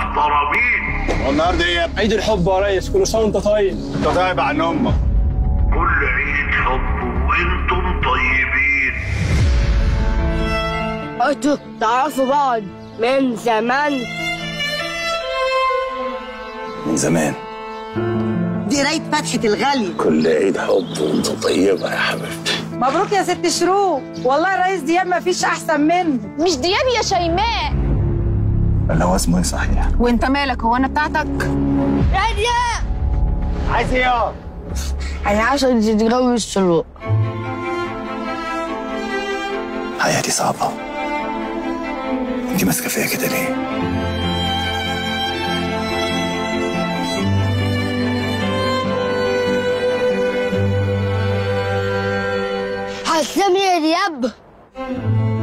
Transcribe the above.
محترمين والنهارده ايه يا ابني؟ عيد الحب يا ريس كل سنه وانت طيب انت طيب عن امك كل عيد حب وانتم طيبين انتوا تعرفوا بعض من زمان من زمان دي قرايه فتحة الغالي كل عيد حب وانت طيبه يا حبيبتي مبروك يا ست شروق والله الرئيس دياب ما فيش احسن منه مش دياب يا شيماء اللي هو اسمه ايه صحيح؟ وانت مالك هو انا بتاعتك عايز ايه يا انا عشان تتجوز شروق حياتي صعبه انت ماسكه فيا كده ليه؟ هتسمي يا دياب